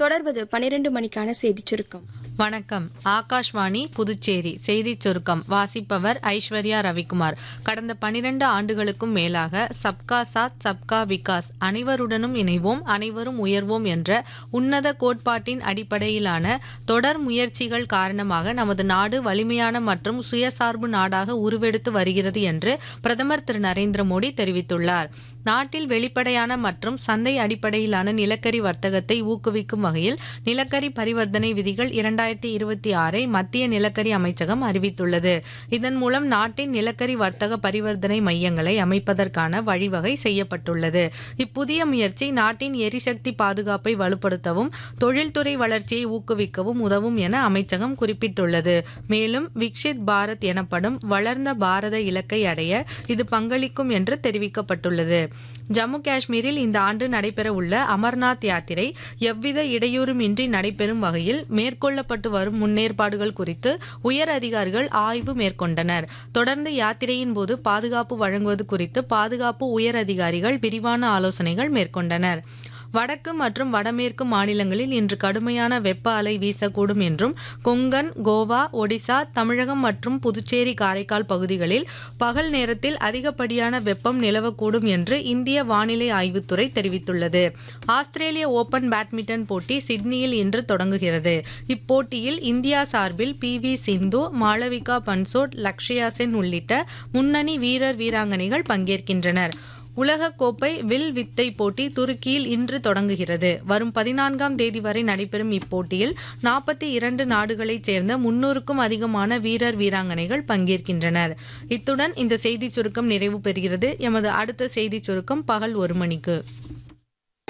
தொடர்வது பனிரெண்டு மணிக்கான செய்திச் சுருக்கம் வணக்கம் ஆகாஷ்வாணி புதுச்சேரி செய்திச் சுருக்கம் வாசிப்பவர் ஐஸ்வர்யா ரவிக்குமார் கடந்த பனிரெண்டு ஆண்டுகளுக்கும் மேலாக சப்கா சாத் சப்கா விகாஸ் அனைவருடனும் இணைவோம் அனைவரும் உயர்வோம் என்ற உன்னத கோட்பாட்டின் அடிப்படையிலான தொடர் முயற்சிகள் காரணமாக நமது நாடு வலிமையான மற்றும் சுயசார்பு நாடாக உருவெடுத்து வருகிறது என்று பிரதமர் திரு நரேந்திர மோடி தெரிவித்துள்ளார் நாட்டில் வெளிப்படையான மற்றும் சந்தை அடிப்படையிலான நிலக்கரி வர்த்தகத்தை ஊக்குவிக்கும் வகையில் நிலக்கரி பரிவர்த்தனை விதிகள் இரண்டாயிரத்தி இருபத்தி ஆறை மத்திய நிலக்கரி அமைச்சகம் அறிவித்துள்ளது இதன் மூலம் நாட்டின் நிலக்கரி வர்த்தக பரிவர்த்தனை மையங்களை அமைப்பதற்கான வழிவகை செய்யப்பட்டுள்ளது இப்புதிய முயற்சி நாட்டின் எரிசக்தி பாதுகாப்பை வலுப்படுத்தவும் தொழில்துறை வளர்ச்சியை ஊக்குவிக்கவும் உதவும் என அமைச்சகம் குறிப்பிட்டுள்ளது மேலும் விக்ஷித் பாரத் எனப்படும் வளர்ந்த பாரத இலக்கை அடைய இது பங்களிக்கும் என்று தெரிவிக்கப்பட்டுள்ளது ஜம்மு காஷ்மீரில் இந்த ஆண்டு நடைபெறவுள்ள அமர்நாத் யாத்திரை எவ்வித இடையூறுமின்றி நடைபெறும் வகையில் மேற்கொள்ளப்பட்டு வரும் முன்னேற்பாடுகள் குறித்து உயர் அதிகாரிகள் ஆய்வு மேற்கொண்டனர் தொடர்ந்து யாத்திரையின் போது பாதுகாப்பு வழங்குவது குறித்து பாதுகாப்பு உயர் அதிகாரிகள் விரிவான ஆலோசனைகள் மேற்கொண்டனர் வடக்கு மற்றும் வடமேற்கு மாநிலங்களில் இன்று கடுமையான வெப்ப அலை வீசக்கூடும் என்றும் கொங்கன் கோவா ஒடிசா தமிழகம் மற்றும் புதுச்சேரி காரைக்கால் பகுதிகளில் பகல் நேரத்தில் அதிகப்படியான வெப்பம் நிலவக்கூடும் என்று இந்திய வானிலை ஆய்வுத்துறை தெரிவித்துள்ளது ஆஸ்திரேலிய ஓபன் பேட்மிண்டன் போட்டி சிட்னியில் இன்று தொடங்குகிறது இப்போட்டியில் இந்தியா சார்பில் பி வி சிந்து மாளவிகா பன்சோட் லக்ஷயா சென் உள்ளிட்ட முன்னணி வீரர் வீராங்கனைகள் பங்கேற்கின்றனர் உலகக்கோப்பை வில் வித்தை போட்டி துருக்கியில் இன்று தொடங்குகிறது வரும் பதினான்காம் தேதி வரை நடைபெறும் இப்போட்டியில் நாற்பத்தி இரண்டு நாடுகளைச் சேர்ந்த முன்னூறுக்கும் அதிகமான வீரர் வீராங்கனைகள் பங்கேற்கின்றனர் இத்துடன் இந்த செய்திச் சுருக்கம் நிறைவு பெறுகிறது எமது அடுத்த செய்திச் சுருக்கம் பகல் ஒரு மணிக்கு